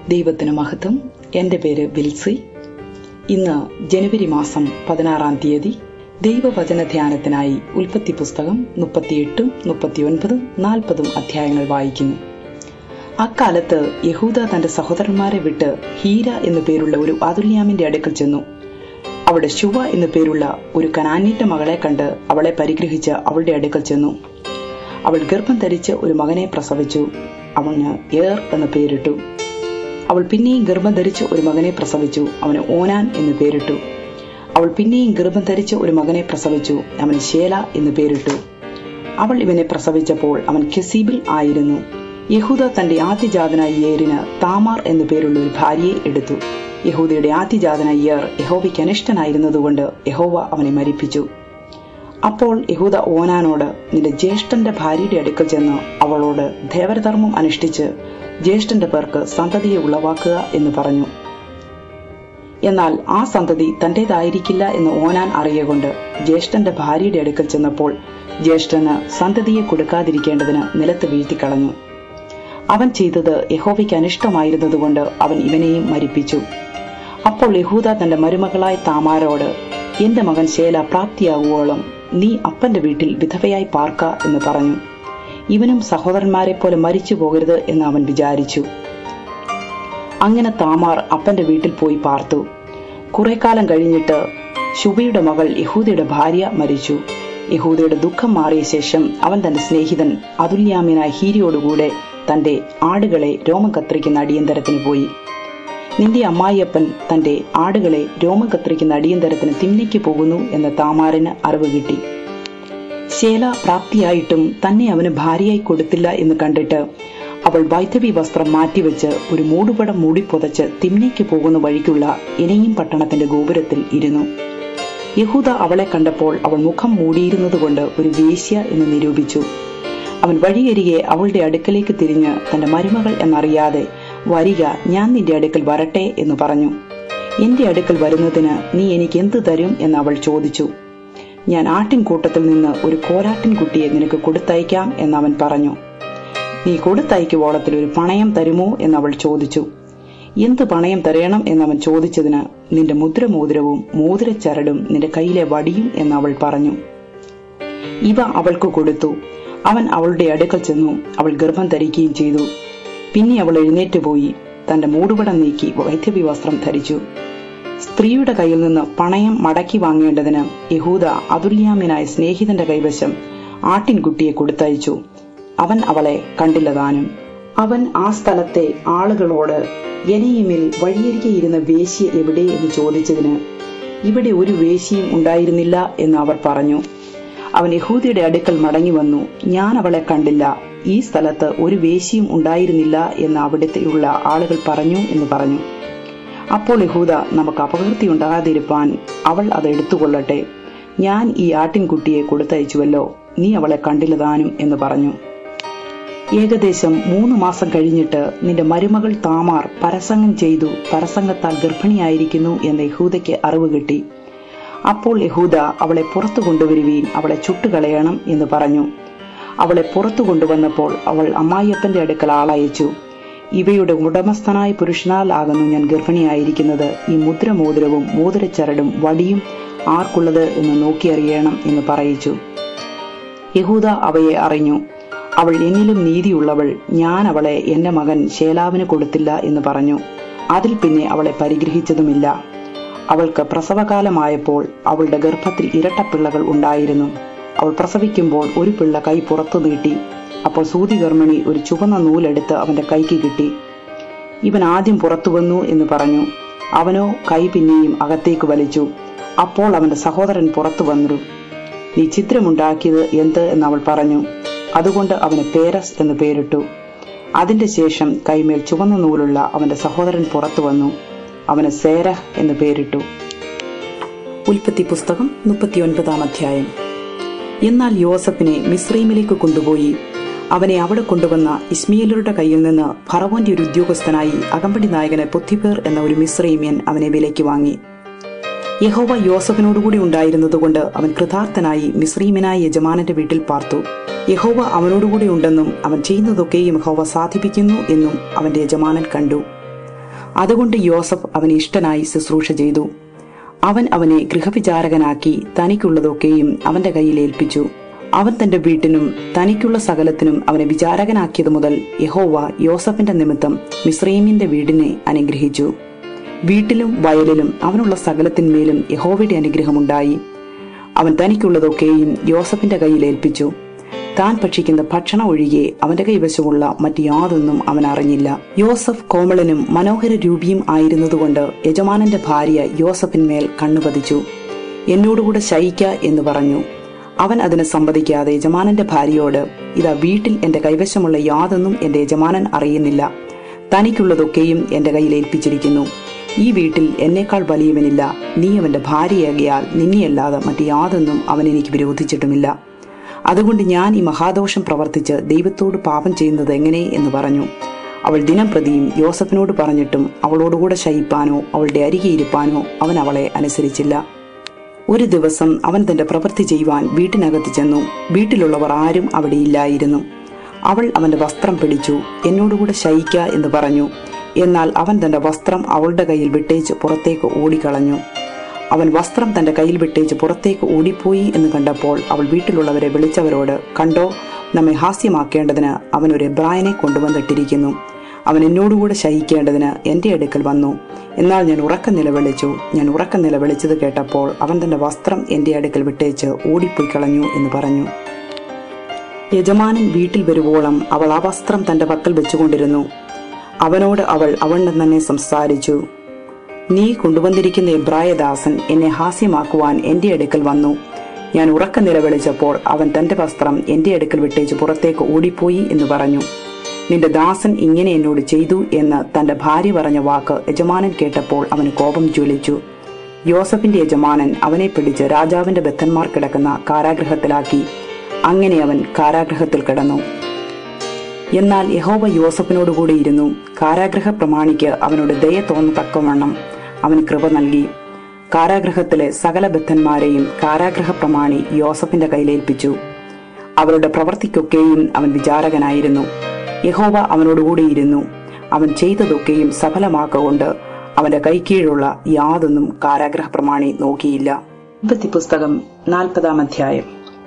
ദൈവത്തിന് മഹത്വം എൻ്റെ പേര് ബിൽസി ഇന്ന് ജനുവരി മാസം പതിനാറാം തീയതി ദൈവവചന ധ്യാനത്തിനായി ഉൽപ്പത്തി പുസ്തകം മുപ്പത്തിയെട്ടും മുപ്പത്തിയൊൻപതും നാൽപ്പതും അധ്യായങ്ങൾ വായിക്കുന്നു അക്കാലത്ത് യഹൂദ തന്റെ സഹോദരന്മാരെ വിട്ട് ഹീര എന്നു പേരുള്ള ഒരു അതുല്യാമിന്റെ അടുക്കൽ ചെന്നു അവിടെ ശുവ എന്നു പേരുള്ള ഒരു കനാന്യന്റെ മകളെ കണ്ട് അവളെ പരിഗ്രഹിച്ച് അവളുടെ അടുക്കൽ ചെന്നു അവൾ ഗർഭം ധരിച്ച് ഒരു മകനെ പ്രസവിച്ചു അവന് ഏർ എന്ന് പേരിട്ടു അവൾ പിന്നെയും ഗർഭം ധരിച്ച് ഒരു മകനെ പ്രസവിച്ചു അവന് ഓനാൻ എന്ന് പേരിട്ടു അവൾ പിന്നെയും ഗർഭം ധരിച്ച് ഒരു മകനെ പ്രസവിച്ചു അവന് ശേല എന്ന് പേരിട്ടു അവൾ ഇവനെ പ്രസവിച്ചപ്പോൾ അവൻ ഖെസീബിൽ ആയിരുന്നു യഹൂദ തന്റെ ആദ്യജാതനായ ഏറിന് താമാർ എന്നു പേരുള്ള ഒരു ഭാര്യയെ എടുത്തു യഹൂദയുടെ ആദ്യജാതനായ ഏർ യഹോവയ്ക്ക് അനിഷ്ടനായിരുന്നതുകൊണ്ട് യഹോവ അവനെ മരിപ്പിച്ചു അപ്പോൾ യഹൂദ ഓനാനോട് നിന്റെ ജ്യേഷ്ഠന്റെ ഭാര്യയുടെ അടുക്കൽ ചെന്ന് അവളോട് ദേവരധർമ്മം അനുഷ്ഠിച്ച് ജ്യേഷ്ഠന്റെ പേർക്ക് സന്തതിയെ ഉളവാക്കുക എന്ന് പറഞ്ഞു എന്നാൽ ആ സന്തതി തന്റേതായിരിക്കില്ല എന്ന് ഓനാൻ അറിയുകൊണ്ട് ജ്യേഷ്ഠന്റെ ഭാര്യയുടെ അടുക്കൽ ചെന്നപ്പോൾ ജ്യേഷ്ഠന് സന്തതിയെ കൊടുക്കാതിരിക്കേണ്ടതിന് നിലത്ത് വീഴ്ത്തിക്കളഞ്ഞു അവൻ ചെയ്തത് യഹോവയ്ക്ക് അനിഷ്ടമായിരുന്നതുകൊണ്ട് അവൻ ഇവനെയും മരിപ്പിച്ചു അപ്പോൾ യഹൂദ തന്റെ മരുമകളായ താമാരോട് എന്റെ മകൻ ശേല പ്രാപ്തിയാകുവോളം നീ അപ്പന്റെ വീട്ടിൽ വിധവയായി പാർക്ക എന്ന് പറഞ്ഞു ഇവനും സഹോദരന്മാരെ പോലെ മരിച്ചു പോകരുത് എന്ന് അവൻ വിചാരിച്ചു അങ്ങനെ താമാർ അപ്പന്റെ വീട്ടിൽ പോയി പാർത്തു കുറെ കാലം കഴിഞ്ഞിട്ട് ശുബയുടെ മകൾ യഹൂദയുടെ ഭാര്യ മരിച്ചു യഹൂദയുടെ ദുഃഖം മാറിയ ശേഷം അവൻ തന്റെ സ്നേഹിതൻ അതുല്യാമ്യനായ ഹീരിയോടുകൂടെ തന്റെ ആടുകളെ രോമം കത്തിരിക്കുന്ന അടിയന്തരത്തിന് പോയി നിന്റെ അമ്മായിയപ്പൻ തന്റെ ആടുകളെ രോമം കത്തിരിക്കുന്ന അടിയന്തരത്തിന് തിമ്മിക്ക് പോകുന്നു എന്ന താമാറിന് അറിവ് കിട്ടി ശേല പ്രാപ്തിയായിട്ടും തന്നെ അവന് ഭാര്യയായി കൊടുത്തില്ല എന്ന് കണ്ടിട്ട് അവൾ വൈദ്യവി വസ്ത്രം മാറ്റിവെച്ച് ഒരു മൂടുപടം മൂടിപ്പൊതച്ച് തിമ്നയ്ക്ക് പോകുന്ന വഴിക്കുള്ള ഇനയും പട്ടണത്തിന്റെ ഗോപുരത്തിൽ ഇരുന്നു യഹൂദ അവളെ കണ്ടപ്പോൾ അവൾ മുഖം മൂടിയിരുന്നതുകൊണ്ട് ഒരു വേശ്യ എന്ന് നിരൂപിച്ചു അവൻ വഴിയരികെ അവളുടെ അടുക്കലേക്ക് തിരിഞ്ഞ് തന്റെ മരുമകൾ എന്നറിയാതെ വരിക ഞാൻ നിന്റെ അടുക്കൽ വരട്ടെ എന്ന് പറഞ്ഞു എന്റെ അടുക്കൽ വരുന്നതിന് നീ എനിക്ക് എന്ത് തരും എന്ന് അവൾ ചോദിച്ചു ഞാൻ ആട്ടിൻകൂട്ടത്തിൽ നിന്ന് ഒരു കോലാട്ടിൻ കുട്ടിയെ നിനക്ക് കൊടുത്തയക്കാം എന്ന് അവൻ പറഞ്ഞു നീ കൊടുത്തയക്കുവോളത്തിൽ ഒരു പണയം തരുമോ എന്ന് അവൾ ചോദിച്ചു എന്ത് പണയം തരയണം എന്നവൻ ചോദിച്ചതിന് നിന്റെ മുദ്രമോതിരവും മോതിരച്ചരടും നിന്റെ കയ്യിലെ വടിയും എന്ന് അവൾ പറഞ്ഞു ഇവ അവൾക്ക് കൊടുത്തു അവൻ അവളുടെ അടുക്കൽ ചെന്നു അവൾ ഗർഭം ധരിക്കുകയും ചെയ്തു പിന്നെ അവൾ എഴുന്നേറ്റ് പോയി തന്റെ മൂടുപടം നീക്കി വൈദ്യവി വസ്ത്രം ധരിച്ചു സ്ത്രീയുടെ കയ്യിൽ നിന്ന് പണയം മടക്കി വാങ്ങേണ്ടതിന് യഹൂദ അതുല്യാമ്യനായ സ്നേഹിതന്റെ കൈവശം ആട്ടിൻകുട്ടിയെ കൊടുത്തയച്ചു അവൻ അവളെ കണ്ടില്ലതാനും അവൻ ആ സ്ഥലത്തെ ആളുകളോട് എനയുമിൽ വഴിയരികെ ഇരുന്ന വേശ്യ എവിടെ എന്ന് ചോദിച്ചതിന് ഇവിടെ ഒരു വേശ്യയും ഉണ്ടായിരുന്നില്ല എന്ന് അവർ പറഞ്ഞു അവൻ യഹൂദിയുടെ അടുക്കൽ മടങ്ങി വന്നു ഞാൻ അവളെ കണ്ടില്ല ഈ സ്ഥലത്ത് ഒരു വേശ്യയും ഉണ്ടായിരുന്നില്ല എന്ന് അവിടുത്തെയുള്ള ആളുകൾ പറഞ്ഞു എന്ന് പറഞ്ഞു അപ്പോൾ യഹൂദ നമുക്ക് അപകീർത്തി ഉണ്ടാകാതിരിപ്പാൻ അവൾ അത് എടുത്തുകൊള്ളട്ടെ ഞാൻ ഈ ആട്ടിൻകുട്ടിയെ കൊടുത്തയച്ചുവല്ലോ നീ അവളെ കണ്ടില്ലതാനും എന്ന് പറഞ്ഞു ഏകദേശം മൂന്ന് മാസം കഴിഞ്ഞിട്ട് നിന്റെ മരുമകൾ താമാർ പരസംഗം ചെയ്തു പരസംഗത്താൽ ഗർഭിണിയായിരിക്കുന്നു എന്ന് യഹൂദയ്ക്ക് അറിവ് കിട്ടി അപ്പോൾ യഹൂദ അവളെ പുറത്തു കൊണ്ടുവരുവീൻ അവളെ ചുട്ടുകളയണം എന്ന് പറഞ്ഞു അവളെ പുറത്തു കൊണ്ടുവന്നപ്പോൾ അവൾ അമ്മായിയപ്പന്റെ അടുക്കൽ ആളയച്ചു ഇവയുടെ ഉടമസ്ഥനായ പുരുഷനാലാകുന്നു ഞാൻ ഗർഭിണിയായിരിക്കുന്നത് ഈ മുദ്രമോതിരവും മോതിരച്ചരടും വടിയും ആർക്കുള്ളത് എന്ന് നോക്കിയറിയണം എന്ന് പറയിച്ചു യഹൂദ അവയെ അറിഞ്ഞു അവൾ എന്നിലും നീതിയുള്ളവൾ ഞാൻ അവളെ എന്റെ മകൻ ശേലാവിന് കൊടുത്തില്ല എന്ന് പറഞ്ഞു അതിൽ പിന്നെ അവളെ പരിഗ്രഹിച്ചതുമില്ല അവൾക്ക് പ്രസവകാലമായപ്പോൾ അവളുടെ ഗർഭത്തിൽ ഇരട്ടപ്പിള്ളകൾ ഉണ്ടായിരുന്നു അവൾ പ്രസവിക്കുമ്പോൾ ഒരു പിള്ള കൈ പുറത്തു നീട്ടി അപ്പോൾ സൂതികർമ്മിണി ഒരു ചുവന്ന നൂലെടുത്ത് അവന്റെ കൈക്ക് കിട്ടി ഇവൻ ആദ്യം പുറത്തു വന്നു എന്ന് പറഞ്ഞു അവനോ കൈ പിന്നെയും അകത്തേക്ക് വലിച്ചു അപ്പോൾ അവന്റെ സഹോദരൻ പുറത്തു വന്നു നീ ചിത്രമുണ്ടാക്കിയത് എന്ത് എന്ന് അവൾ പറഞ്ഞു അതുകൊണ്ട് അവന് പേരസ് എന്ന് പേരിട്ടു അതിന്റെ ശേഷം കൈമേൽ ചുവന്ന നൂലുള്ള അവന്റെ സഹോദരൻ പുറത്തു വന്നു അവന് സേരഹ് എന്ന് പേരിട്ടു ഉൽപ്പത്തി പുസ്തകം മുപ്പത്തിയൊൻപതാം അധ്യായം എന്നാൽ യോസഫിനെ മിസ്രൈമിലേക്ക് കൊണ്ടുപോയി അവനെ അവിടെ കൊണ്ടുവന്ന ഇസ്മിയലരുടെ കയ്യിൽ നിന്ന് ഫറവോന്റെ ഒരു ഉദ്യോഗസ്ഥനായി അകമ്പടി നായകന് പൊത്തിപ്പേർ എന്ന ഒരു മിസ്രൈമ്യൻ അവനെ വിലയ്ക്ക് വാങ്ങി യഹോവ യോസഫിനോടുകൂടി ഉണ്ടായിരുന്നതുകൊണ്ട് അവൻ കൃതാർത്ഥനായി മിസ്രീമിനായ യജമാനന്റെ വീട്ടിൽ പാർത്തു യഹോവ അവനോടുകൂടി ഉണ്ടെന്നും അവൻ ചെയ്യുന്നതൊക്കെയും യഹോവ സാധിപ്പിക്കുന്നു എന്നും അവന്റെ യജമാനൻ കണ്ടു അതുകൊണ്ട് യോസഫ് അവന് ഇഷ്ടനായി ശുശ്രൂഷ ചെയ്തു അവൻ അവനെ ഗൃഹവിചാരകനാക്കി തനിക്കുള്ളതൊക്കെയും അവന്റെ കയ്യിൽ ഏൽപ്പിച്ചു അവൻ തന്റെ വീട്ടിനും തനിക്കുള്ള സകലത്തിനും അവനെ വിചാരകനാക്കിയത് മുതൽ യഹോവ യോസഫിന്റെ നിമിത്തം മിശ്രീമിന്റെ വീടിനെ അനുഗ്രഹിച്ചു വീട്ടിലും വയലിലും അവനുള്ള സകലത്തിന്മേലും യഹോവയുടെ അനുഗ്രഹമുണ്ടായി അവൻ തനിക്കുള്ളതൊക്കെയും യോസഫിന്റെ കയ്യിൽ ഏൽപ്പിച്ചു താൻ ഭക്ഷിക്കുന്ന ഭക്ഷണം ഒഴികെ അവന്റെ കൈവശമുള്ള മറ്റ് യാതൊന്നും അവൻ അറിഞ്ഞില്ല യോസഫ് കോമളനും മനോഹര രൂപിയും ആയിരുന്നതുകൊണ്ട് യജമാനന്റെ ഭാര്യ യോസഫിന്മേൽ കണ്ണുപതിച്ചു എന്നോടുകൂടെ ശയിക്ക എന്ന് പറഞ്ഞു അവൻ അതിന് സമ്മതിക്കാതെ യജമാനന്റെ ഭാര്യയോട് ഇതാ വീട്ടിൽ എന്റെ കൈവശമുള്ള യാതൊന്നും എന്റെ യജമാനൻ അറിയുന്നില്ല തനിക്കുള്ളതൊക്കെയും എന്റെ കയ്യിൽ ഏൽപ്പിച്ചിരിക്കുന്നു ഈ വീട്ടിൽ എന്നേക്കാൾ വലിയവനില്ല നീ അവന്റെ ഭാര്യയാകിയാൽ നിന്നെയല്ലാതെ മറ്റ് യാതൊന്നും അവൻ എനിക്ക് വിരോധിച്ചിട്ടുമില്ല അതുകൊണ്ട് ഞാൻ ഈ മഹാദോഷം പ്രവർത്തിച്ച് ദൈവത്തോട് പാപം ചെയ്യുന്നത് എങ്ങനെ എന്ന് പറഞ്ഞു അവൾ ദിനം പ്രതിയും യോസഫിനോട് പറഞ്ഞിട്ടും അവളോടുകൂടെ ശയിപ്പാനോ അവളുടെ അരികെ ഇരുപ്പാനോ അവൻ അവളെ അനുസരിച്ചില്ല ഒരു ദിവസം അവൻ തന്റെ പ്രവൃത്തി ചെയ്യുവാൻ വീട്ടിനകത്ത് ചെന്നു വീട്ടിലുള്ളവർ ആരും അവിടെ ഇല്ലായിരുന്നു അവൾ അവന്റെ വസ്ത്രം പിടിച്ചു എന്നോടുകൂടെ ശയിക്ക എന്ന് പറഞ്ഞു എന്നാൽ അവൻ തന്റെ വസ്ത്രം അവളുടെ കയ്യിൽ വിട്ടേച്ച് പുറത്തേക്ക് ഓടിക്കളഞ്ഞു അവൻ വസ്ത്രം തന്റെ കയ്യിൽ വിട്ടേച്ച് പുറത്തേക്ക് ഓടിപ്പോയി എന്ന് കണ്ടപ്പോൾ അവൾ വീട്ടിലുള്ളവരെ വിളിച്ചവരോട് കണ്ടോ നമ്മെ ഹാസ്യമാക്കേണ്ടതിന് അവൻ ഒരു എബ്രായനെ കൊണ്ടുവന്നിട്ടിരിക്കുന്നു അവൻ എന്നോടുകൂടെ ശയിക്കേണ്ടതിന് എന്റെ അടുക്കൽ വന്നു എന്നാൽ ഞാൻ ഉറക്കം നിലവിളിച്ചു ഞാൻ ഉറക്കം നിലവിളിച്ചത് കേട്ടപ്പോൾ അവൻ തന്റെ വസ്ത്രം എന്റെ അടുക്കൽ വിട്ടേച്ച് ഓടിപ്പോയി കളഞ്ഞു എന്ന് പറഞ്ഞു യജമാനൻ വീട്ടിൽ വരുവോളം അവൾ ആ വസ്ത്രം തന്റെ പക്കൽ വെച്ചുകൊണ്ടിരുന്നു അവനോട് അവൾ അവണ്ണം തന്നെ സംസാരിച്ചു നീ കൊണ്ടുവന്നിരിക്കുന്ന എബ്രായദാസൻ എന്നെ ഹാസ്യമാക്കുവാൻ എന്റെ അടുക്കൽ വന്നു ഞാൻ ഉറക്ക നിലവിളിച്ചപ്പോൾ അവൻ തന്റെ വസ്ത്രം എന്റെ അടുക്കൽ വിട്ടേച്ച് പുറത്തേക്ക് ഓടിപ്പോയി എന്ന് പറഞ്ഞു നിന്റെ ദാസൻ ഇങ്ങനെ എന്നോട് ചെയ്തു എന്ന് തന്റെ ഭാര്യ പറഞ്ഞ വാക്ക് യജമാനൻ കേട്ടപ്പോൾ അവന് കോപം ജ്വലിച്ചു യോസഫിന്റെ യജമാനൻ അവനെ പിടിച്ച് രാജാവിന്റെ ബദ്ധന്മാർ കിടക്കുന്ന കാരാഗൃഹത്തിലാക്കി അങ്ങനെ അവൻ കാരാഗൃഹത്തിൽ കിടന്നു എന്നാൽ യഹോവ യോസഫിനോടുകൂടി ഇരുന്നു കാരാഗ്രഹ പ്രമാണിക്ക് അവനോട് ദയ തോന്നത്തക്കവണ്ണം അവന് കൃപ നൽകി കാരാഗ്രഹത്തിലെ സകല ബദ്ധന്മാരെയും കാരാഗ്രഹ പ്രമാണി യോസഫിന്റെ കയ്യിലേൽപ്പിച്ചു അവരുടെ പ്രവർത്തിക്കൊക്കെയും അവൻ വിചാരകനായിരുന്നു യഹോവ അവനോടുകൂടിയിരുന്നു അവൻ ചെയ്തതൊക്കെയും സഫലമാക്കൊണ്ട് അവന്റെ കൈക്കീഴുള്ള യാതൊന്നും കാരാഗ്രഹ പ്രമാണി നോക്കിയില്ല പുസ്തകം നാൽപ്പതാം അധ്യായം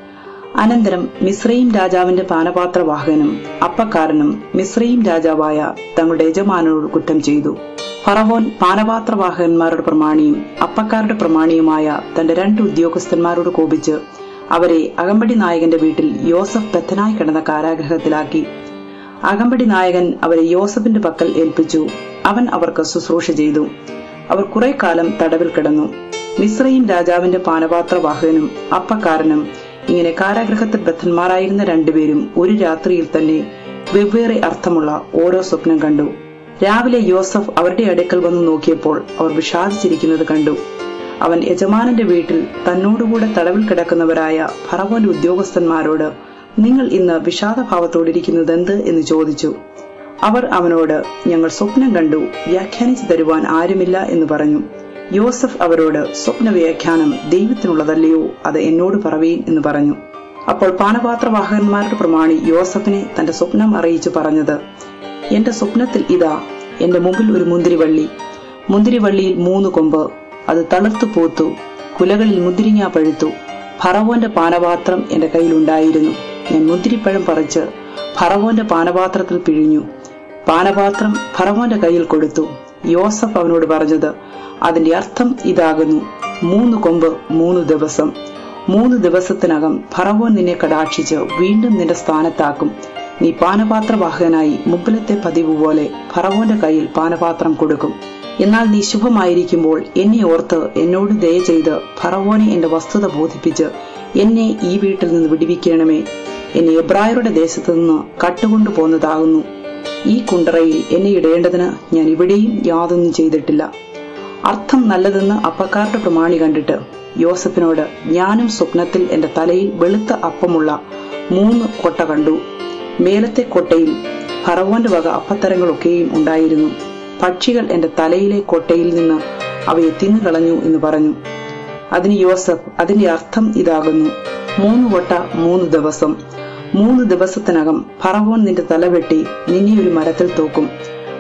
അനന്തരം മിശ്രയും രാജാവിന്റെ പാനപാത്രവാഹകനും അപ്പക്കാരനും മിശ്രയും രാജാവായ തങ്ങളുടെ യജമാനോട് കുറ്റം ചെയ്തു ഫറവോൻ പാനപാത്രവാഹകന്മാരുടെ പ്രമാണിയും അപ്പക്കാരുടെ പ്രമാണിയുമായ തന്റെ രണ്ട് ഉദ്യോഗസ്ഥന്മാരോട് കോപിച്ച് അവരെ അകമ്പടി നായകന്റെ വീട്ടിൽ യോസഫ് ബദ്ധനായി കിടന്ന കാരാഗ്രഹത്തിലാക്കി അകമ്പടി നായകൻ അവരെ യോസഫിന്റെ പക്കൽ ഏൽപ്പിച്ചു അവൻ അവർക്ക് ശുശ്രൂഷ ചെയ്തു അവർ കുറെ കാലം തടവിൽ കിടന്നു മിശ്രയും രാജാവിന്റെ പാനപാത്രവാഹകനും അപ്പക്കാരനും ഇങ്ങനെ കാരാഗ്രഹത്തിൽ ബദ്ധന്മാരായിരുന്ന രണ്ടുപേരും ഒരു രാത്രിയിൽ തന്നെ വെവ്വേറെ അർത്ഥമുള്ള ഓരോ സ്വപ്നം കണ്ടു രാവിലെ യോസഫ് അവരുടെ അടുക്കൽ വന്നു നോക്കിയപ്പോൾ അവർ വിഷാദിച്ചിരിക്കുന്നത് കണ്ടു അവൻ യജമാനന്റെ വീട്ടിൽ തന്നോടുകൂടെ തടവിൽ കിടക്കുന്നവരായ ഫറവോന്റെ ഉദ്യോഗസ്ഥന്മാരോട് നിങ്ങൾ ഇന്ന് വിഷാദഭാവത്തോടിരിക്കുന്നത് എന്ത് എന്ന് ചോദിച്ചു അവർ അവനോട് ഞങ്ങൾ സ്വപ്നം കണ്ടു വ്യാഖ്യാനിച്ചു തരുവാൻ ആരുമില്ല എന്ന് പറഞ്ഞു യോസഫ് അവരോട് സ്വപ്ന വ്യാഖ്യാനം ദൈവത്തിനുള്ളതല്ലയോ അത് എന്നോട് പറവീൻ എന്ന് പറഞ്ഞു അപ്പോൾ പാനപാത്രവാഹകന്മാരുടെ പ്രമാണി യോസഫിനെ തന്റെ സ്വപ്നം അറിയിച്ചു പറഞ്ഞത് എന്റെ സ്വപ്നത്തിൽ ഇതാ എന്റെ മുമ്പിൽ ഒരു മുന്തിരിവള്ളി മുന്തിരിവള്ളിയിൽ മൂന്ന് കൊമ്പ് അത് തളിർത്തു പോത്തു കുലകളിൽ മുന്തിരിങ്ങ പഴുത്തു ഫറവോന്റെ പാനപാത്രം എന്റെ കയ്യിലുണ്ടായിരുന്നു ഞാൻ മുന്തിരിപ്പഴം പറിച്ച് ഫറവോന്റെ പാനപാത്രത്തിൽ പിഴിഞ്ഞു പാനപാത്രം ഫറവോന്റെ കയ്യിൽ കൊടുത്തു യോസഫ് അവനോട് പറഞ്ഞത് അതിന്റെ അർത്ഥം ഇതാകുന്നു മൂന്ന് കൊമ്പ് മൂന്ന് ദിവസം മൂന്ന് ദിവസത്തിനകം ഫറവോൻ നിന്നെ കടാക്ഷിച്ച് വീണ്ടും നിന്റെ സ്ഥാനത്താക്കും നീ പാനപാത്രവാഹകനായി മുമ്പിലത്തെ പതിവ് പോലെ ഫറവോന്റെ കയ്യിൽ പാനപാത്രം കൊടുക്കും എന്നാൽ നീ ശുഭമായിരിക്കുമ്പോൾ എന്നെ ഓർത്ത് എന്നോട് ദയ ചെയ്ത് ഫറവോനെ എന്റെ വസ്തുത ബോധിപ്പിച്ച് എന്നെ ഈ വീട്ടിൽ നിന്ന് വിടിവിക്കണമേ എന്നെ എബ്രായരുടെ ദേശത്തു നിന്ന് കട്ടുകൊണ്ടു പോന്നതാകുന്നു ഈ കുണ്ടറയിൽ എന്നെ ഇടേണ്ടതിന് ഞാൻ ഇവിടെയും യാതൊന്നും ചെയ്തിട്ടില്ല അർത്ഥം നല്ലതെന്ന് അപ്പക്കാരുടെ പ്രമാണി കണ്ടിട്ട് യോസഫിനോട് ഞാനും സ്വപ്നത്തിൽ എന്റെ തലയിൽ വെളുത്ത അപ്പമുള്ള മൂന്ന് കൊട്ട കണ്ടു മേലത്തെ കൊട്ടയിൽ ഫറവോന്റെ വക അപ്പത്തരങ്ങളൊക്കെയും ഉണ്ടായിരുന്നു പക്ഷികൾ എന്റെ തലയിലെ കൊട്ടയിൽ നിന്ന് അവയെ തിന്നുകളഞ്ഞു എന്ന് പറഞ്ഞു അതിന് യോസഫ് അതിന്റെ അർത്ഥം ഇതാകുന്നു മൂന്ന് കൊട്ട മൂന്ന് ദിവസം മൂന്ന് ദിവസത്തിനകം ഫറവോൻ നിന്റെ തല വെട്ടി നിന്നെ ഒരു മരത്തിൽ തൂക്കും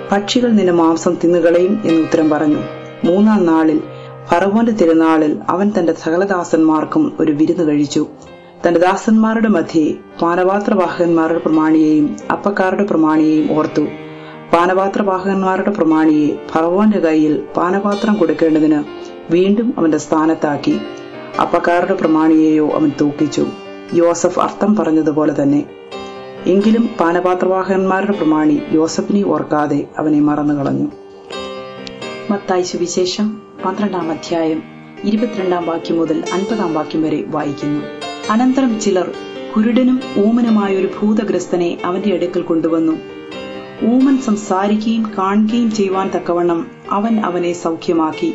പക്ഷികൾ നിന്റെ മാംസം തിന്നുകളയും എന്ന് ഉത്തരം പറഞ്ഞു മൂന്നാം നാളിൽ ഫറവോന്റെ തിരുനാളിൽ അവൻ തന്റെ സകലദാസന്മാർക്കും ഒരു വിരുന്ന് കഴിച്ചു തന്റെ ദാസന്മാരുടെ മധ്യേ പാനപാത്രവാഹകന്മാരുടെ പ്രമാണിയെയും അപ്പക്കാരുടെ പ്രമാണിയെയും ഓർത്തു പാനപാത്രവാഹകന്മാരുടെ പ്രമാണിയെ ഫറവോന്റെ കയ്യിൽ പാനപാത്രം കൊടുക്കേണ്ടതിന് വീണ്ടും അവന്റെ സ്ഥാനത്താക്കി അപ്പക്കാരുടെ പ്രമാണിയെയോ അവൻ തൂക്കിച്ചു യോസഫ് അർത്ഥം പറഞ്ഞതുപോലെ തന്നെ എങ്കിലും പാനപാത്രവാഹകന്മാരുടെ പ്രമാണി യോസഫിനെ ഓർക്കാതെ അവനെ മറന്നു കളഞ്ഞു മത്തായി സുവിശേഷം പന്ത്രണ്ടാം അധ്യായം ഇരുപത്തിരണ്ടാം വാക്യം മുതൽ അൻപതാം വാക്യം വരെ വായിക്കുന്നു അനന്തരം ചിലർ കുരുടനും ഊമനുമായ ഒരു ഭൂതഗ്രസ്തനെ അവന്റെ അടുക്കൽ കൊണ്ടുവന്നു ഊമൻ സംസാരിക്കുകയും കാണുകയും ചെയ്യുവാൻ തക്കവണ്ണം അവൻ അവനെ സൗഖ്യമാക്കി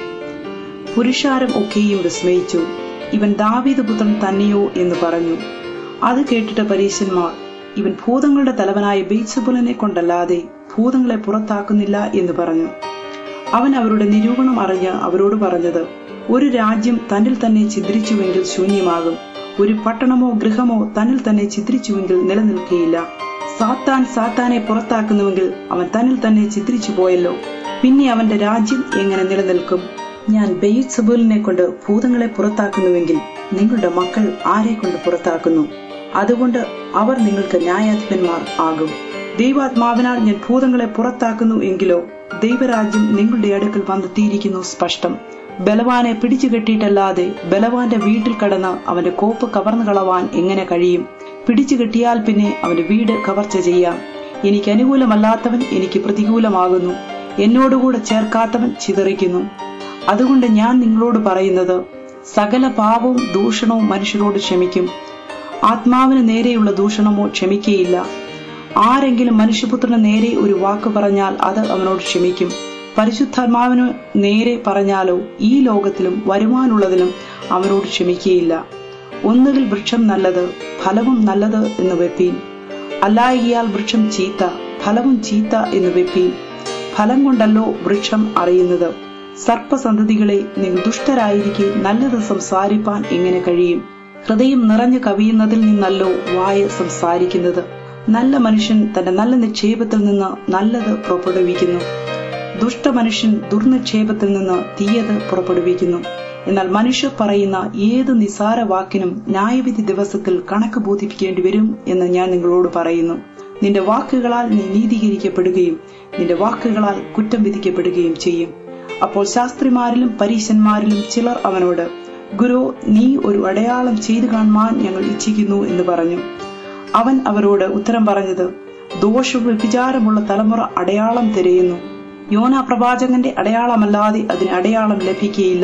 പുരുഷാരം ഒക്കെയും വിസ്മയിച്ചു ഇവൻ ദാവീദ് പുത്രൻ തന്നെയോ എന്ന് പറഞ്ഞു അത് കേട്ടിട്ട് പരീശന്മാർ ഇവൻ ഭൂതങ്ങളുടെ തലവനായ ബെയ്സബുലനെ കൊണ്ടല്ലാതെ ഭൂതങ്ങളെ പുറത്താക്കുന്നില്ല എന്ന് പറഞ്ഞു അവൻ അവരുടെ നിരൂപണം അറിഞ്ഞ് അവരോട് പറഞ്ഞത് ഒരു രാജ്യം തന്നിൽ തന്നെ ഛിദ്രിച്ചുവെങ്കിൽ ശൂന്യമാകും ഒരു പട്ടണമോ ഗൃഹമോ തന്നിൽ തന്നെ ഛിദ്രിച്ചുവെങ്കിൽ നിലനിൽക്കുകയില്ല സാത്താൻ സാത്താനെ പുറത്താക്കുന്നുവെങ്കിൽ അവൻ തന്നിൽ തന്നെ ഛിദ്രിച്ചു പോയല്ലോ പിന്നെ അവന്റെ രാജ്യം എങ്ങനെ നിലനിൽക്കും ഞാൻ ബെയ്സബുലിനെ കൊണ്ട് ഭൂതങ്ങളെ പുറത്താക്കുന്നുവെങ്കിൽ നിങ്ങളുടെ മക്കൾ ആരെ കൊണ്ട് പുറത്താക്കുന്നു അതുകൊണ്ട് അവർ നിങ്ങൾക്ക് ന്യായാധിപന്മാർ ആകും ദൈവാത്മാവിനാൽ ഞാൻ ഭൂതങ്ങളെ പുറത്താക്കുന്നു എങ്കിലോ ദൈവരാജ്യം നിങ്ങളുടെ അടുക്കൽ വന്നെത്തിയിരിക്കുന്നു സ്പഷ്ടം ബലവാനെ പിടിച്ചു കെട്ടിയിട്ടല്ലാതെ ബലവാന്റെ വീട്ടിൽ കടന്ന് അവന്റെ കോപ്പ് കവർന്നു കളവാൻ എങ്ങനെ കഴിയും പിടിച്ചു കെട്ടിയാൽ പിന്നെ അവന്റെ വീട് കവർച്ച ചെയ്യാം എനിക്ക് അനുകൂലമല്ലാത്തവൻ എനിക്ക് പ്രതികൂലമാകുന്നു എന്നോടുകൂടെ ചേർക്കാത്തവൻ ചിതറിക്കുന്നു അതുകൊണ്ട് ഞാൻ നിങ്ങളോട് പറയുന്നത് സകല പാപവും ദൂഷണവും മനുഷ്യരോട് ക്ഷമിക്കും ആത്മാവിന് നേരെയുള്ള ദൂഷണമോ ക്ഷമിക്കയില്ല ആരെങ്കിലും മനുഷ്യപുത്രന് നേരെ ഒരു വാക്ക് പറഞ്ഞാൽ അത് അവനോട് ക്ഷമിക്കും പരിശുദ്ധാത്മാവിന് നേരെ പറഞ്ഞാലോ ഈ ലോകത്തിലും വരുവാനുള്ളതിലും അവനോട് ക്ഷമിക്കുകയില്ല ഒന്നുകിൽ വൃക്ഷം നല്ലത് ഫലവും നല്ലത് എന്ന് വെപ്പീൻ അല്ലായികയാൽ വൃക്ഷം ചീത്ത ഫലവും ചീത്ത എന്ന് വെപ്പീൻ ഫലം കൊണ്ടല്ലോ വൃക്ഷം അറിയുന്നത് സർപ്പസന്തതികളെ നിങ്ങൾ ദുഷ്ടരായിരിക്കെ നല്ലത് സംസാരിപ്പാൻ എങ്ങനെ കഴിയും ഹൃദയം നിറഞ്ഞു കവിയുന്നതിൽ നിന്നല്ലോ വായ സംസാരിക്കുന്നത് നല്ല മനുഷ്യൻ തന്റെ നല്ല നിക്ഷേപത്തിൽ നിന്ന് നല്ലത് പുറപ്പെടുവിക്കുന്നു ദുഷ്ടമനുഷ്യൻ ദുർനിക്ഷേപത്തിൽ നിന്ന് തീയത് പുറപ്പെടുവിക്കുന്നു എന്നാൽ മനുഷ്യർ പറയുന്ന ഏത് നിസാര വാക്കിനും ന്യായവിധി ദിവസത്തിൽ കണക്ക് ബോധിപ്പിക്കേണ്ടി വരും എന്ന് ഞാൻ നിങ്ങളോട് പറയുന്നു നിന്റെ വാക്കുകളാൽ നീ നീതീകരിക്കപ്പെടുകയും നിന്റെ വാക്കുകളാൽ കുറ്റം വിധിക്കപ്പെടുകയും ചെയ്യും അപ്പോൾ ശാസ്ത്രിമാരിലും പരീശന്മാരിലും ചിലർ അവനോട് ഗുരു നീ ഒരു അടയാളം ചെയ്തു കാണുവാൻ ഞങ്ങൾ ഇച്ഛിക്കുന്നു എന്ന് പറഞ്ഞു അവൻ അവരോട് ഉത്തരം പറഞ്ഞത് ദോഷവും വ്യഭിചാരമുള്ള തലമുറ അടയാളം തിരയുന്നു യോന പ്രവാചകന്റെ അടയാളമല്ലാതെ അതിന് അടയാളം ലഭിക്കുകയില്ല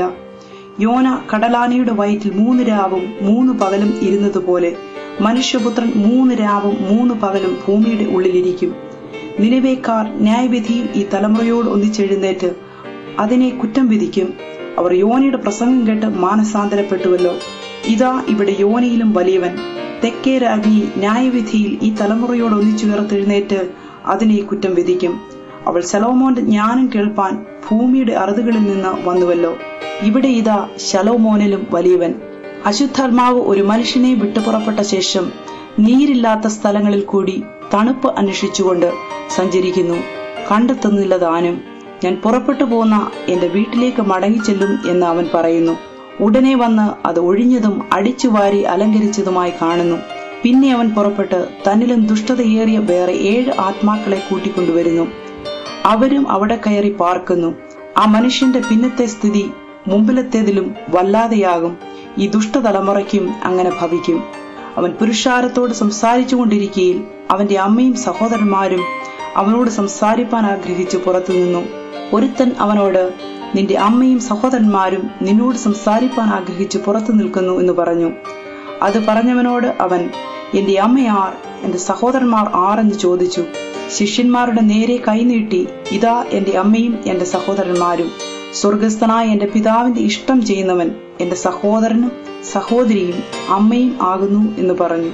യോന കടലാനയുടെ വയറ്റിൽ മൂന്ന് രാവും മൂന്ന് പകലും ഇരുന്നതുപോലെ മനുഷ്യപുത്രൻ മൂന്ന് രാവും മൂന്ന് പകലും ഭൂമിയുടെ ഉള്ളിലിരിക്കും നിലവേക്കാർ ന്യായവിധിയിൽ ഈ തലമുറയോട് ഒന്നിച്ചെഴുന്നേറ്റ് അതിനെ കുറ്റം വിധിക്കും അവർ യോനയുടെ പ്രസംഗം കേട്ട് മാനസാന്തരപ്പെട്ടുവല്ലോ ഇതാ ഇവിടെ യോനയിലും വലിയവൻ തെക്കേ രാജ്ഞി ന്യായവിധിയിൽ ഈ തലമുറയോട് ഒന്നിച്ചുയർത്തെഴുന്നേറ്റ് അതിനെ കുറ്റം വിധിക്കും അവൾ ശലോമോന്റെ ജ്ഞാനം കേൾപ്പാൻ ഭൂമിയുടെ അറുതുകളിൽ നിന്ന് വന്നുവല്ലോ ഇവിടെ ഇതാ ശലോമോനിലും വലിയവൻ അശുദ്ധാത്മാവ് ഒരു മനുഷ്യനെ വിട്ടുപുറപ്പെട്ട ശേഷം നീരില്ലാത്ത സ്ഥലങ്ങളിൽ കൂടി തണുപ്പ് അന്വേഷിച്ചുകൊണ്ട് സഞ്ചരിക്കുന്നു കണ്ടെത്തുന്നില്ല താനും ഞാൻ പുറപ്പെട്ടു പോന്ന എന്റെ വീട്ടിലേക്ക് മടങ്ങിച്ചെല്ലും എന്ന് അവൻ പറയുന്നു ഉടനെ വന്ന് അത് ഒഴിഞ്ഞതും അടിച്ചുവാരി അലങ്കരിച്ചതുമായി കാണുന്നു പിന്നെ അവൻ പുറപ്പെട്ട് തന്നിലും ദുഷ്ടതയേറിയ വേറെ ഏഴ് ആത്മാക്കളെ കൂട്ടിക്കൊണ്ടുവരുന്നു അവരും അവിടെ കയറി പാർക്കുന്നു ആ മനുഷ്യന്റെ പിന്നത്തെ സ്ഥിതി മുമ്പിലത്തേതിലും വല്ലാതെയാകും ഈ ദുഷ്ടതലമുറയ്ക്കും അങ്ങനെ ഭവിക്കും അവൻ പുരുഷാരത്തോട് സംസാരിച്ചുകൊണ്ടിരിക്കയിൽ അവന്റെ അമ്മയും സഹോദരന്മാരും അവനോട് സംസാരിപ്പാൻ ആഗ്രഹിച്ചു പുറത്തു നിന്നു ഒരുത്തൻ അവനോട് നിന്റെ അമ്മയും സഹോദരന്മാരും നിന്നോട് സംസാരിപ്പാൻ ആഗ്രഹിച്ചു പുറത്തു നിൽക്കുന്നു എന്ന് പറഞ്ഞു അത് പറഞ്ഞവനോട് അവൻ എന്റെ അമ്മയാർ എന്റെ സഹോദരന്മാർ ആരെന്ന് ചോദിച്ചു ശിഷ്യന്മാരുടെ നേരെ കൈനീട്ടി ഇതാ എന്റെ അമ്മയും എന്റെ സഹോദരന്മാരും സ്വർഗസ്ഥനായ എന്റെ പിതാവിന്റെ ഇഷ്ടം ചെയ്യുന്നവൻ എന്റെ സഹോദരനും സഹോദരിയും അമ്മയും ആകുന്നു എന്ന് പറഞ്ഞു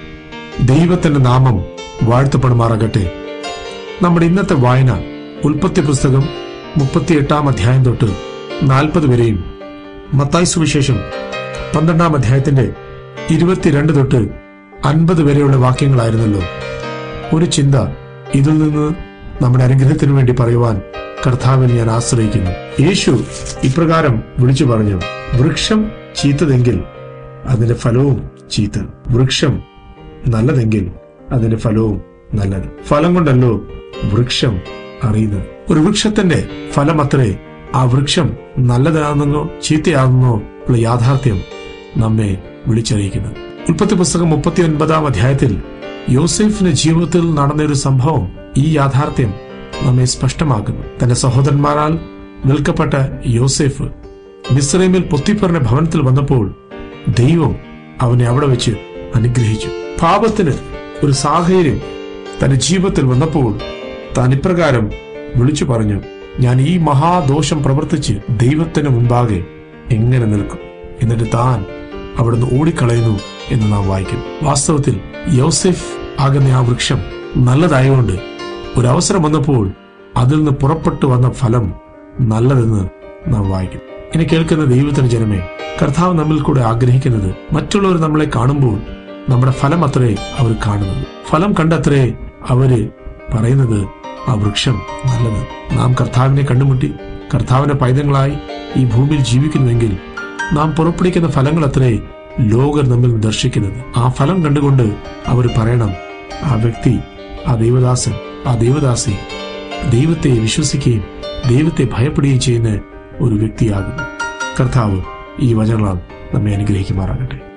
ദൈവത്തിന്റെ നാമം വാഴ്ത്തപ്പെടുമാറാകട്ടെ നമ്മുടെ ഇന്നത്തെ വായന ഉൽപ്പത്തി പുസ്തകം മുപ്പത്തിയെട്ടാം അധ്യായം തൊട്ട് നാൽപ്പത് വരെയും മത്തായി സുവിശേഷം പന്ത്രണ്ടാം അധ്യായത്തിന്റെ ഇരുപത്തിരണ്ട് തൊട്ട് അൻപത് വരെയുള്ള വാക്യങ്ങളായിരുന്നല്ലോ ഒരു ചിന്ത ഇതിൽ നിന്ന് നമ്മുടെ അനുഗ്രഹത്തിനു വേണ്ടി പറയുവാൻ കർത്താവിൽ ഞാൻ ആശ്രയിക്കുന്നു യേശു ഇപ്രകാരം വിളിച്ചു പറഞ്ഞു വൃക്ഷം ചീത്തതെങ്കിൽ അതിന്റെ ഫലവും ചീത്ത വൃക്ഷം നല്ലതെങ്കിൽ അതിന്റെ ഫലവും നല്ലത് ഫലം കൊണ്ടല്ലോ വൃക്ഷം അറിയുന്നത് ഒരു വൃക്ഷത്തിന്റെ ഫലം അത്രേ ആ വൃക്ഷം നല്ലതാണെന്നോ ചീത്തയാണെന്നോ ഉള്ള യാഥാർത്ഥ്യം നമ്മെ വിളിച്ചറിയിക്കുന്നത് ഉൽപ്പത്തി പുസ്തകം മുപ്പത്തി ഒൻപതാം അധ്യായത്തിൽ യോസെഫിന്റെ ജീവിതത്തിൽ നടന്ന ഒരു സംഭവം ഈ യാഥാർത്ഥ്യം നമ്മെ സ്പഷ്ടമാക്കുന്നു തന്റെ സഹോദരന്മാരാൽ നിൽക്കപ്പെട്ട യോസെഫ് മിസ്രൈമിൽ പൊത്തിപ്പറിന്റെ ഭവനത്തിൽ വന്നപ്പോൾ ദൈവം അവനെ അവിടെ വെച്ച് അനുഗ്രഹിച്ചു പാപത്തിന് ഒരു സാഹചര്യം തന്റെ ജീവിതത്തിൽ വന്നപ്പോൾ താൻ ഇപ്രകാരം വിളിച്ചു പറഞ്ഞു ഞാൻ ഈ മഹാദോഷം പ്രവർത്തിച്ച് ദൈവത്തിന് മുൻപാകെ എങ്ങനെ നിൽക്കും എന്നിട്ട് താൻ അവിടുന്ന് ഓടിക്കളയുന്നു എന്ന് നാം വായിക്കും വാസ്തവത്തിൽ യോസെഫ് ആകുന്ന ആ വൃക്ഷം നല്ലതായതുകൊണ്ട് ഒരു അവസരം വന്നപ്പോൾ അതിൽ നിന്ന് പുറപ്പെട്ടു വന്ന ഫലം നല്ലതെന്ന് നാം വായിക്കും ഇനി കേൾക്കുന്ന ദൈവത്തിന് ജനമേ കർത്താവ് നമ്മിൽ കൂടെ ആഗ്രഹിക്കുന്നത് മറ്റുള്ളവർ നമ്മളെ കാണുമ്പോൾ നമ്മുടെ ഫലം അത്രേ അവർ കാണുന്നത് ഫലം കണ്ടത്രേ അവര് പറയുന്നത് ആ വൃക്ഷം നല്ലത് നാം കർത്താവിനെ കണ്ടുമുട്ടി കർത്താവിന്റെ പൈതങ്ങളായി ഈ ഭൂമിയിൽ ജീവിക്കുന്നുവെങ്കിൽ നാം പുറപ്പെടുവിക്കുന്ന ഫലങ്ങൾ അത്രേ ലോകർ നമ്മിൽ ദർശിക്കുന്നത് ആ ഫലം കണ്ടുകൊണ്ട് അവർ പറയണം ആ വ്യക്തി ആ ദൈവദാസൻ ആ ദൈവദാസി ദൈവത്തെ വിശ്വസിക്കുകയും ദൈവത്തെ ഭയപ്പെടുകയും ചെയ്യുന്ന ഒരു വ്യക്തിയാകുന്നു കർത്താവ് ഈ വചനങ്ങളാൽ നമ്മെ അനുഗ്രഹിക്കുമാറാകട്ടെ